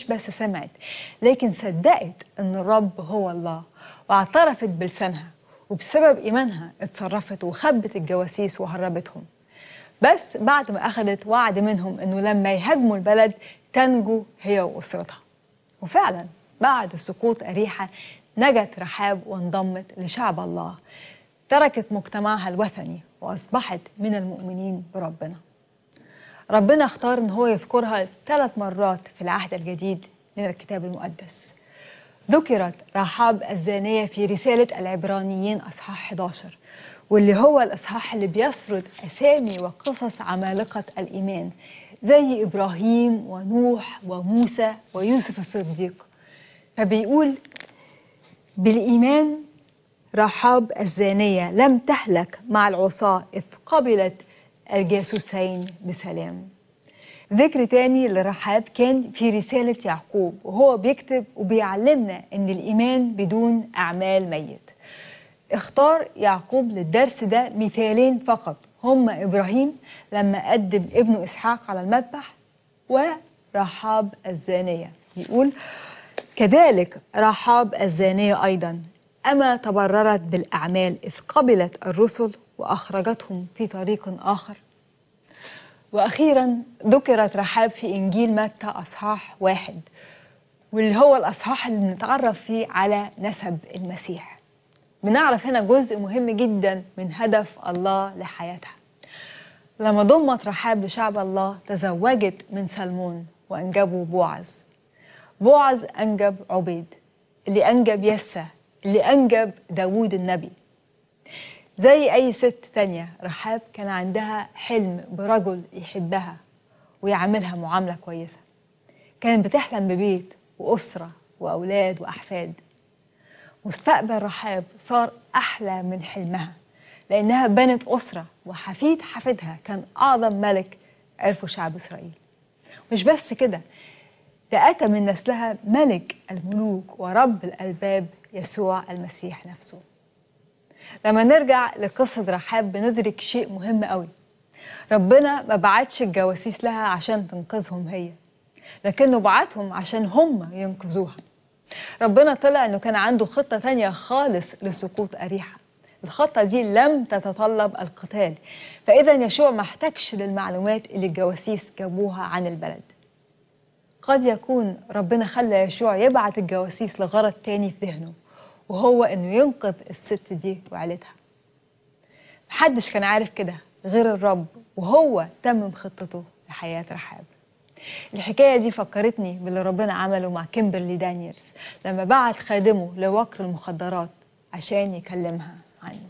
بس سمعت لكن صدقت ان الرب هو الله واعترفت بلسانها وبسبب ايمانها اتصرفت وخبت الجواسيس وهربتهم بس بعد ما اخذت وعد منهم انه لما يهاجموا البلد تنجو هي واسرتها وفعلا بعد سقوط اريحه نجت رحاب وانضمت لشعب الله تركت مجتمعها الوثني واصبحت من المؤمنين بربنا ربنا اختار ان هو يذكرها ثلاث مرات في العهد الجديد من الكتاب المقدس ذكرت رحاب الزانية في رسالة العبرانيين أصحاح 11 واللي هو الأصحاح اللي بيسرد أسامي وقصص عمالقة الإيمان زي إبراهيم ونوح وموسى ويوسف الصديق فبيقول بالإيمان رحاب الزانية لم تهلك مع العصاة إذ قبلت الجاسوسين بسلام ذكر تاني لرحاب كان في رسالة يعقوب وهو بيكتب وبيعلمنا أن الإيمان بدون أعمال ميت اختار يعقوب للدرس ده مثالين فقط هما إبراهيم لما قدم ابنه إسحاق على المذبح ورحاب الزانية يقول كذلك رحاب الزانية أيضا أما تبررت بالأعمال إذ قبلت الرسل وأخرجتهم في طريق آخر وأخيرا ذكرت رحاب في إنجيل متى أصحاح واحد واللي هو الأصحاح اللي بنتعرف فيه على نسب المسيح بنعرف هنا جزء مهم جدا من هدف الله لحياتها لما ضمت رحاب لشعب الله تزوجت من سلمون وأنجبوا بوعز بوعز أنجب عبيد اللي أنجب يسى اللي أنجب داوود النبي زي أي ست تانية رحاب كان عندها حلم برجل يحبها ويعاملها معاملة كويسة كانت بتحلم ببيت وأسرة وأولاد وأحفاد مستقبل رحاب صار أحلى من حلمها لأنها بنت أسرة وحفيد حفيدها كان أعظم ملك عرفه شعب إسرائيل مش بس كده ده أتى من نسلها ملك الملوك ورب الألباب يسوع المسيح نفسه لما نرجع لقصة رحاب بندرك شيء مهم قوي ربنا ما بعتش الجواسيس لها عشان تنقذهم هي لكنه بعتهم عشان هم ينقذوها ربنا طلع انه كان عنده خطة تانية خالص لسقوط أريحة الخطة دي لم تتطلب القتال فإذا يشوع ما احتاجش للمعلومات اللي الجواسيس جابوها عن البلد قد يكون ربنا خلى يشوع يبعت الجواسيس لغرض تاني في ذهنه وهو انه ينقذ الست دي وعيلتها محدش كان عارف كده غير الرب وهو تمم خطته لحياة رحاب الحكاية دي فكرتني باللي ربنا عمله مع كيمبرلي دانييلز لما بعت خادمه لوكر المخدرات عشان يكلمها عنه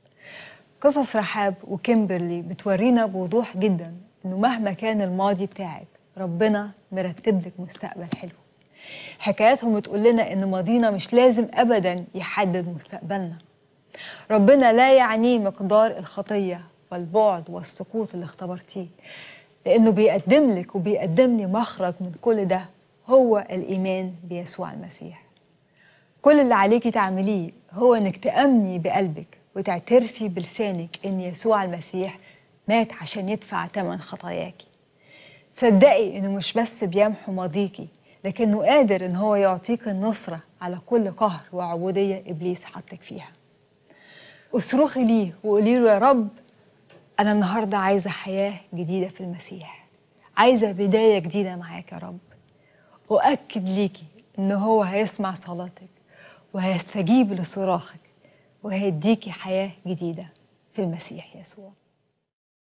قصص رحاب وكيمبرلي بتورينا بوضوح جدا انه مهما كان الماضي بتاعك ربنا مرتب لك مستقبل حلو حكاياتهم بتقول لنا ان ماضينا مش لازم ابدا يحدد مستقبلنا ربنا لا يعنيه مقدار الخطيه والبعد والسقوط اللي اختبرتيه لانه بيقدم لك وبيقدم لي مخرج من كل ده هو الايمان بيسوع المسيح كل اللي عليكي تعمليه هو انك تامني بقلبك وتعترفي بلسانك ان يسوع المسيح مات عشان يدفع ثمن خطاياكي صدقي انه مش بس بيمحو ماضيكي لكنه قادر ان هو يعطيك النصرة على كل قهر وعبودية ابليس حطك فيها اصرخي ليه وقولي له يا رب انا النهاردة عايزة حياة جديدة في المسيح عايزة بداية جديدة معاك يا رب أؤكد ليكي إن هو هيسمع صلاتك وهيستجيب لصراخك وهيديكي حياة جديدة في المسيح يسوع